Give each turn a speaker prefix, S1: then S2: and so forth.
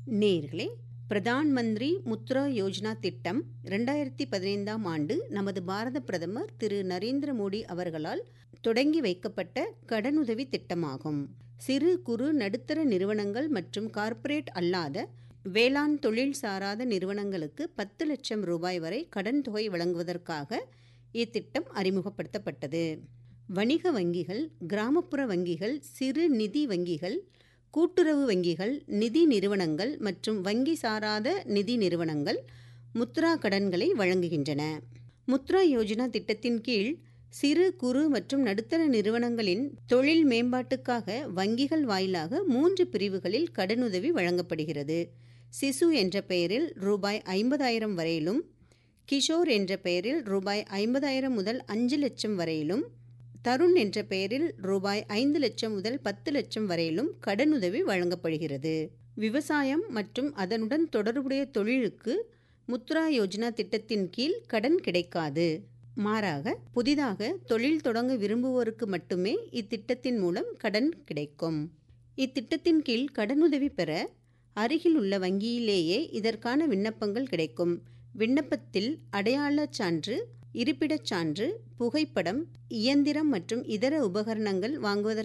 S1: நேர்களே பிரதான் மந்திரி முத்ரா யோஜனா திட்டம் இரண்டாயிரத்தி பதினைந்தாம் ஆண்டு நமது பாரத பிரதமர் திரு நரேந்திர மோடி அவர்களால் தொடங்கி வைக்கப்பட்ட கடனுதவி திட்டமாகும் சிறு குறு நடுத்தர நிறுவனங்கள் மற்றும் கார்ப்பரேட் அல்லாத வேளாண் தொழில் சாராத நிறுவனங்களுக்கு பத்து லட்சம் ரூபாய் வரை கடன் தொகை வழங்குவதற்காக இத்திட்டம் அறிமுகப்படுத்தப்பட்டது வணிக வங்கிகள் கிராமப்புற வங்கிகள் சிறு நிதி வங்கிகள் கூட்டுறவு வங்கிகள் நிதி நிறுவனங்கள் மற்றும் வங்கி சாராத நிதி நிறுவனங்கள் முத்ரா கடன்களை வழங்குகின்றன முத்ரா யோஜனா திட்டத்தின் கீழ் சிறு குறு மற்றும் நடுத்தர நிறுவனங்களின் தொழில் மேம்பாட்டுக்காக வங்கிகள் வாயிலாக மூன்று பிரிவுகளில் கடனுதவி வழங்கப்படுகிறது சிசு என்ற பெயரில் ரூபாய் ஐம்பதாயிரம் வரையிலும் கிஷோர் என்ற பெயரில் ரூபாய் ஐம்பதாயிரம் முதல் அஞ்சு லட்சம் வரையிலும் தருண் என்ற பெயரில் ரூபாய் ஐந்து லட்சம் முதல் பத்து லட்சம் வரையிலும் கடனுதவி வழங்கப்படுகிறது விவசாயம் மற்றும் அதனுடன் தொடர்புடைய தொழிலுக்கு முத்ரா யோஜனா திட்டத்தின் கீழ் கடன் கிடைக்காது மாறாக புதிதாக தொழில் தொடங்க விரும்புவோருக்கு மட்டுமே இத்திட்டத்தின் மூலம் கடன் கிடைக்கும் இத்திட்டத்தின் கீழ் கடனுதவி பெற அருகில் உள்ள வங்கியிலேயே இதற்கான விண்ணப்பங்கள் கிடைக்கும் விண்ணப்பத்தில் அடையாளச் சான்று இருப்பிடச் சான்று புகைப்படம் இயந்திரம் மற்றும் இதர உபகரணங்கள் வாங்குவதற்கு